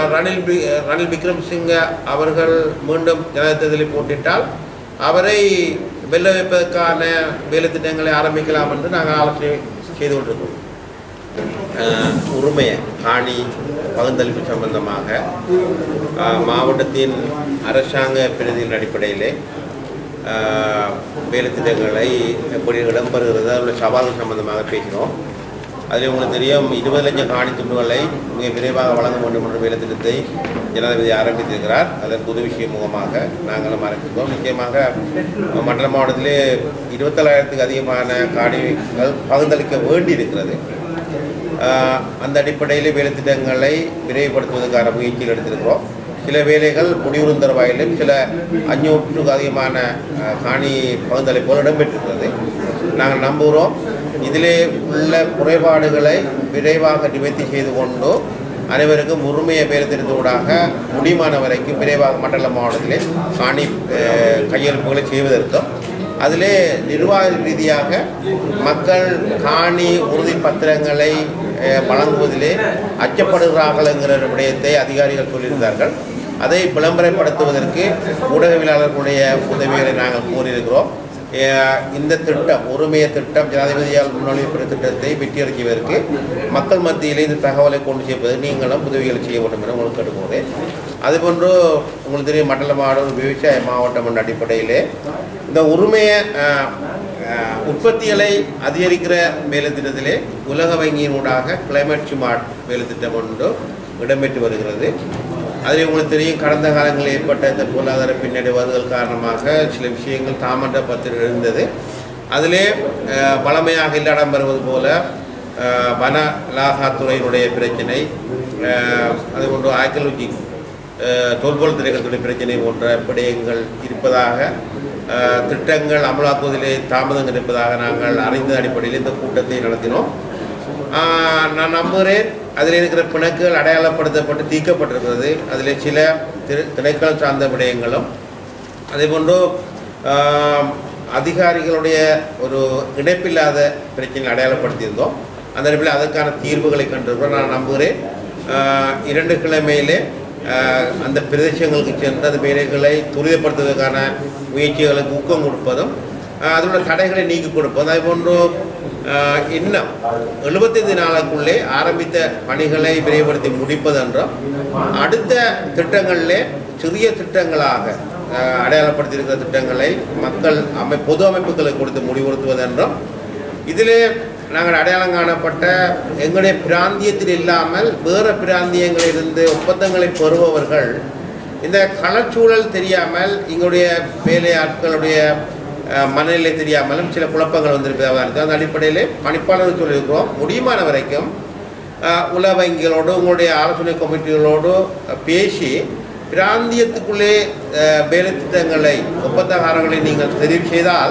Ranil we Ranil Wickremesinghe அவர்கள் மீண்டும் ஜனாதிபதி தேர்தலில் போட்டிட்டால் அவரை வெல்ல வைப்பதற்கான வேலை திட்டங்களை ஆரம்பிக்கலாம் என்று நாங்கள் ஆலோசனை செய்து கொண்டிருக்கிறோம் அஹ், உரிமையை காணி பகுந்தளிப்பு சம்பந்தமாக அஹ், மாவட்டத்தின் அரசாங்க பிரதியின் அடிப்படையிலே அஹ், வேலை திட்டங்களை எப்படி இடம்பெறுகிறது உள்ள சவால்கள் சம்பந்தமாக பேசினோம் அதில் உங்களுக்கு தெரியும் இருபது லட்சம் காணி துண்டுகளை மிக விரைவாக வழங்க வேண்டும் என்ற வேலை திட்டத்தை ஜனாதிபதி ஆரம்பித்திருக்கிறார் அதற்கு உதவி செய்யும் முகமாக நாங்களும் ஆரம்பித்திருக்கோம் நிச்சயமாக மண்டல மாவட்டத்திலே இருபத்தேழாயிரத்துக்கு அதிகமான காணிகள் பகிர்ந்தளிக்க வேண்டி இருக்கிறது ஆஹ் அந்த அடிப்படையில் வேலை திட்டங்களை விரைவுபடுத்துவதற்கான முயற்சியில் எடுத்திருக்கிறோம் சில வேலைகள் முடிவுறும் தருவாயிலும் சில அஞ்சூற்றுக்கு அதிகமான ஆஹ், காணி பகுந்தளிப்புகள் இடம்பெற்றிருக்கிறது நாங்கள் நம்புகிறோம் இதிலே உள்ள குறைபாடுகளை விரைவாக நிவர்த்தி செய்து கொண்டு அனைவருக்கும் உரிமையை பேரத்திருந்தூடாக முடியுமான வரைக்கும் விரைவாக மண்டல மாவட்டத்திலே காணி ஆஹ், கையெழுப்புகளை செய்வதற்கும் அதிலே நிர்வாக ரீதியாக மக்கள் காணி உறுதி பத்திரங்களை அஹ், வழங்குவதிலே அச்சப்படுகிறார்கள் என்கிற ஒரு விடயத்தை அதிகாரிகள் சொல்லியிருந்தார்கள் அதை விளம்பரப்படுத்துவதற்கு ஊடகவியலாளர்களுடைய உதவிகளை நாங்கள் கோரியிருக்கிறோம் அஹ், இந்த திட்டம் உரிமைய திட்டம் ஜனாதிபதியால் முன்மொழியப்பட்ட திட்டத்தை வெற்றியடைக்குவதற்கு மக்கள் மத்தியிலே இந்த தகவலை கொண்டு சேர்ப்பது நீங்களும் உதவிகளை செய்ய வேண்டும் என உங்களுக்கு கேட்டுக்கொள்கிறேன் அதுபோன்று உங்களுக்கு தெரியும் மண்டல மாவட்டம் ஒரு விவசாய மாவட்டம் என்ற அடிப்படையிலே இந்த உரிமையை அஹ், அஹ், உற்பத்திகளை அதிகரிக்கிற வேலை திட்டத்திலே உலக வங்கியினூடாக கிளைமேட் ஸ்மார்ட் வேலை திட்டம் ஒன்று இடம்பெற்று வருகிறது அதில் உங்களுக்கு தெரியும் கடந்த காலங்களில் ஏற்பட்ட இந்த பொருளாதார பின்னடைவுகள் காரணமாக சில விஷயங்கள் தாமன்ற பத்திரம் இருந்தது அதிலே அஹ், பழமையாக இல்லாடம் வருவது போல அஹ், வன லாகாத்துறையினுடைய பிரச்சனை அஹ், அது போன்று ஆய்கலோஜி தொல்பொருள் திரைகளுடைய பிரச்சனை போன்ற விடயங்கள் இருப்பதாக அஹ், திட்டங்கள் அமலாக்குவதிலே தாமதங்கள் இருப்பதாக நாங்கள் அறிந்த அடிப்படையில் இந்த கூட்டத்தை நடத்தினோம் ஆஹ், நான் நம்புகிறேன் அதில் இருக்கிற பிணக்குகள் அடையாளப்படுத்தப்பட்டு தீர்க்கப்பட்டிருக்கிறது அதில் சில திரு திணைக்களம் சார்ந்த விடயங்களும் அதே போன்று ஆம், அதிகாரிகளுடைய ஒரு இணைப்பில்லாத பிரச்சனைகளை அடையாளப்படுத்தியிருந்தோம் அந்த அடிப்படையில் அதற்கான தீர்வுகளை கண்டிருக்கிறோம் நான் நம்புகிறேன் ஆஹ், இரண்டு கிழமையிலே ஆஹ், அந்த பிரதேசங்களுக்கு சென்று அந்த வேலைகளை துரிதப்படுத்துவதற்கான முயற்சிகளுக்கு ஊக்கம் கொடுப்பதும் ஆஹ், அதோட தடைகளை நீக்கி கொடுப்பதும் அதே போன்று ஆஹ், இன்னும் எழுபத்தைந்து நாளுக்குள்ளே ஆரம்பித்த பணிகளை விரைவுபடுத்தி முடிப்பதென்றும் அடுத்த திட்டங்களிலே சிறிய திட்டங்களாக ஆஹ், அடையாளப்படுத்தியிருக்கிற திட்டங்களை மக்கள் அமை பொது அமைப்புகளுக்கு கொடுத்து முடிவுறுத்துவதென்றும் இதிலே நாங்கள் அடையாளம் காணப்பட்ட எங்களுடைய பிராந்தியத்தில் இல்லாமல் வேறு பிராந்தியங்களிலிருந்து ஒப்பந்தங்களை பெறுபவர்கள் இந்த களச்சூழல் தெரியாமல் எங்களுடைய வேலையாட்களுடைய அஹ், மனநிலை தெரியாமலும் சில குழப்பங்கள் வந்திருப்பதாக இருக்குது அந்த அடிப்படையிலே பணிப்பாளர்கள் சொல்லியிருக்கிறோம் முடியுமான வரைக்கும் அஹ், உலக வங்கிகளோடு உங்களுடைய ஆலோசனை கமிட்டிகளோடு அஹ், பேசி பிராந்தியத்துக்குள்ளே அஹ், வேலை திட்டங்களை ஒப்பந்தக்காரர்களை நீங்கள் தெரிவு செய்தால்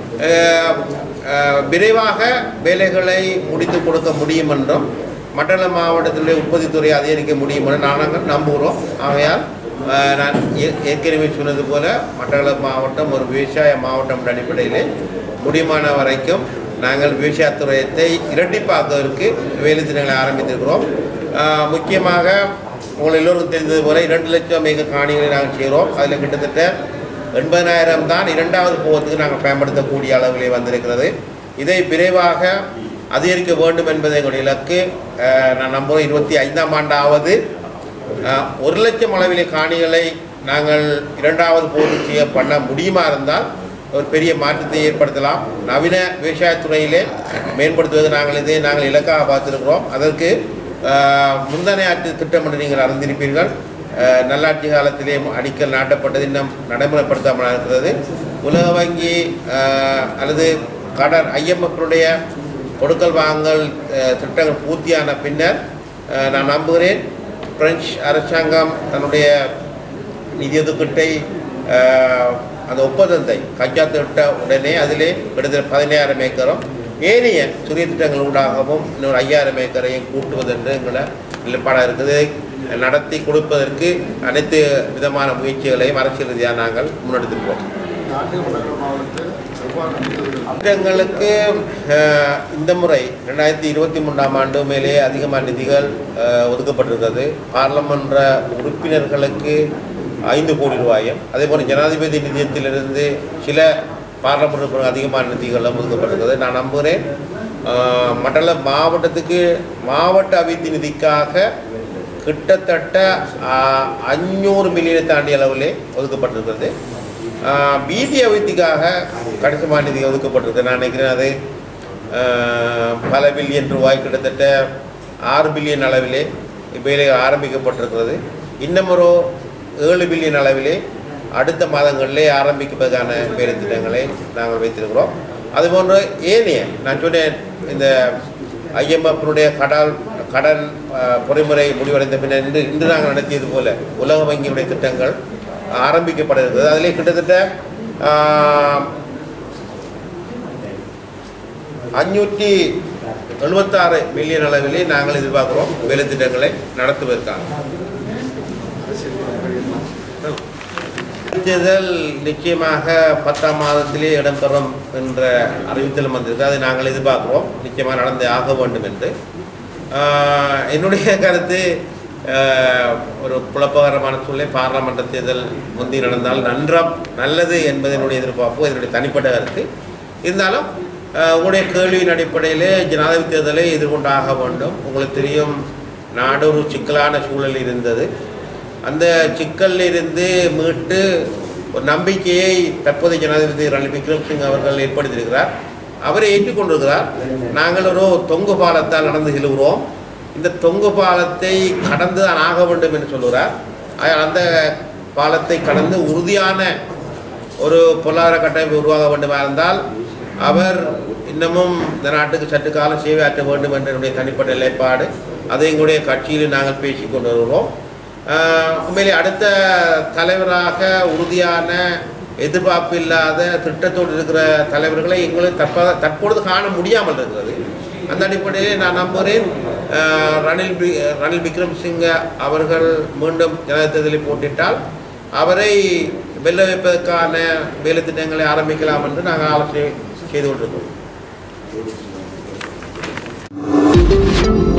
அஹ், அஹ், விரைவாக வேலைகளை முடித்து கொடுக்க முடியும் என்றும் மண்டல மாவட்டத்தினுடைய உற்பத்தித்துறையை அதிகரிக்க முடியும் என நாங்கள் நம்புகிறோம் ஆகையால் அஹ், நான் ஏ- ஏற்கனவே சொன்னது போல மண்டல மாவட்டம் ஒரு விவசாய மாவட்டம் என்ற அடிப்படையிலே முடியுமான வரைக்கும் நாங்கள் விவசாயத்துறையத்தை இரட்டிப்பாக்குவதற்கு வேலை திட்டங்களை ஆரம்பித்திருக்கிறோம் அஹ், முக்கியமாக உங்கள் எல்லோருக்கும் தெரிந்தது போல இரண்டு லட்சம் மிக காணிகளை நாங்கள் செய்கிறோம் அதில் கிட்டத்தட்ட எண்பதாயிரம் தான் இரண்டாவது போகத்துக்கு நாங்கள் பயன்படுத்தக்கூடிய அளவிலே வந்திருக்கிறது இதை விரைவாக அதிகரிக்க வேண்டும் என்பது எங்களுடைய இலக்கு அஹ், நான் நம்புகிறேன் இருபத்தி ஐந்தாம் ஆண்டாவது அஹ், ஒரு லட்சம் அளவிலே காணிகளை நாங்கள் இரண்டாவது போது செய்ய பண்ண முடியுமா இருந்தால் ஒரு பெரிய மாற்றத்தை ஏற்படுத்தலாம் நவீன விவசாயத்துறையிலே மேம்படுத்துவது நாங்கள் இதை நாங்கள் இலக்காக பார்த்திருக்கிறோம் அதற்கு அஹ், முந்தனை ஆட்சி திட்டம் என்று நீங்கள் அறிந்திருப்பீர்கள் அஹ், நல்லாட்சி காலத்திலே அடிக்கல் நாட்டப்பட்டது இன்னும் நடைமுறைப்படுத்தாமல் இருக்கிறது உலக வங்கி அஹ், அல்லது கடன் ஐஎம்எஃப்னுடைய கொடுக்கல் வாங்கல் அஹ், திட்டங்கள் பூர்த்தியான பின்னர் அஹ், நான் நம்புகிறேன் பிரெஞ்சு அரசாங்கம் தன்னுடைய நிதி ஒதுக்கீட்டை அஹ், அந்த ஒப்பந்தத்தை கைச்சாத்திட்ட உடனே அதிலே கிட்டத்தட்ட பதினாயிரம் ஏக்கரும் ஏனைய சிறிய திட்டங்கள் ஊடாகவும் இன்னொரு ஐயாயிரம் ஏக்கரையும் கூட்டுவதென்று எங்களை நிலைப்பாடாக இருக்குது நடத்தி கொடுப்பதற்கு அனைத்து விதமான முயற்சிகளையும் அரசியல் ரீதியாக நாங்கள் முன்னெடுத்திருக்கோம் நாட்டு மண்டல மாவட்டத்தில் திட்டங்களுக்கு அஹ், இந்த முறை ரெண்டாயிரத்தி இருபத்தி மூன்றாம் ஆண்டு மேலே அதிகமான நிதிகள் அஹ், ஒதுக்கப்பட்டிருக்கிறது பாராளுமன்ற உறுப்பினர்களுக்கு ஐந்து கோடி ரூபாயும் அதே போல் ஜனாதிபதி நிதியத்திலிருந்து சில பாராளுமன்ற உறுப்பினர் அதிகமான நிதிகளும் ஒதுக்கப்பட்டிருக்கிறது நான் நம்புகிறேன் அஹ், மண்டல மாவட்டத்துக்கு மாவட்ட அபிவிருத்தி நிதிக்காக கிட்டத்தட்ட அஞ்சூறு மில்லியனை தாண்டிய அளவிலே ஒதுக்கப்பட்டிருக்கிறது ஆஹ் பீதி அபிவிருத்திக்காக கணிசமான நிதி ஒதுக்கப்பட்டிருக்கு நான் நினைக்கிறேன் அது ஆஹ் பல பில்லியன் ரூபாய் கிட்டத்தட்ட ஆறு பில்லியன் அளவிலே வேலை ஆரம்பிக்கப்பட்டிருக்கிறது இன்னும் ஒரு ஏழு பில்லியன் அளவிலே அடுத்த மாதங்களிலே ஆரம்பிப்பதற்கான வேலை திட்டங்களை நாங்கள் வைத்திருக்கிறோம் அதுபோன்று ஏனைய நான் சொன்னேன் இந்த ஐஎம்எஃப்னுடைய கடல் கடன் ஆஹ், பொறிமுறை முடிவடைந்த பின்னர் இன்று இன்று நாங்கள் நடத்தியது போல உலக வங்கியுடைய திட்டங்கள் ஆரம்பிக்கப்பட இருக்கிறது அதிலே கிட்டத்தட்ட ஆஹ், அஞ்சூற்றி எழுபத்தாறு மில்லியன் அளவிலே நாங்கள் எதிர்பார்க்கிறோம் வேலை திட்டங்களை நடத்துவதற்காக தேர்தல் நிச்சயமாக பத்தாம் மாதத்திலே இடம்பெறும் என்ற அறிவித்தலும் வந்திருக்கு அதை நாங்கள் எதிர்பார்க்கிறோம் நிச்சயமாக நடந்தே ஆக வேண்டும் என்று ஆஹ், என்னுடைய கருத்து ஆஹ், ஒரு குழப்பகரமான சூழ்நிலை பாராளுமன்ற தேர்தல் முந்தி நடந்தால் நன்றாம் நல்லது என்பது என்னுடைய எதிர்பார்ப்பு என்னுடைய தனிப்பட்ட கருத்து இருந்தாலும் ஆஹ், உங்களுடைய கேள்வியின் அடிப்படையிலே ஜனாதிபதி தேர்தலை எதிர்கொண்டாக வேண்டும் உங்களுக்கு தெரியும் நாடு ஒரு சிக்கலான சூழல் இருந்தது அந்த சிக்கலில் இருந்து மீட்டு ஒரு நம்பிக்கையை தற்போதைய ஜனாதிபதி ரணில் விக்ரம்சிங் அவர்கள் ஏற்படுத்தியிருக்கிறார் அவரை ஏற்றுக்கொண்டிருக்கிறார் நாங்கள் ஒரு தொங்கு பாலத்தால் நடந்து செல்கிறோம் இந்த தொங்கு பாலத்தை கடந்து தான் ஆக வேண்டும் என்று சொல்கிறார் ஆகையால் அந்த பாலத்தை கடந்து உறுதியான ஒரு பொருளாதார கட்டமைப்பு உருவாக வேண்டுமா இருந்தால் அவர் இன்னமும் இந்த நாட்டுக்கு சற்று காலம் சேவை ஆற்ற வேண்டும் என்ற என்னுடைய தனிப்பட்ட நிலைப்பாடு அதை எங்களுடைய கட்சியில் நாங்கள் பேசிக் கொண்டு வருகிறோம் ஆஹ் உண்மையிலே அடுத்த தலைவராக உறுதியான எதிர்பார்ப்பு இல்லாத திட்டத்தோடு இருக்கிற தலைவர்களை எங்களுக்கு தற்ப தற்பொழுது காண முடியாமல் இருக்கிறது அந்த அடிப்படையிலே நான் நம்புகிறேன் ஆஹ் ரணில் பி ரணில் விக்ரம்சிங்க அவர்கள் மீண்டும் ஜனாதிபதி தேர்தலில் போட்டிட்டால் அவரை வெல்ல வைப்பதற்கான வேலை திட்டங்களை ஆரம்பிக்கலாம் என்று நாங்கள் ஆலோசனை செய்து கொண்டிருக்கிறோம்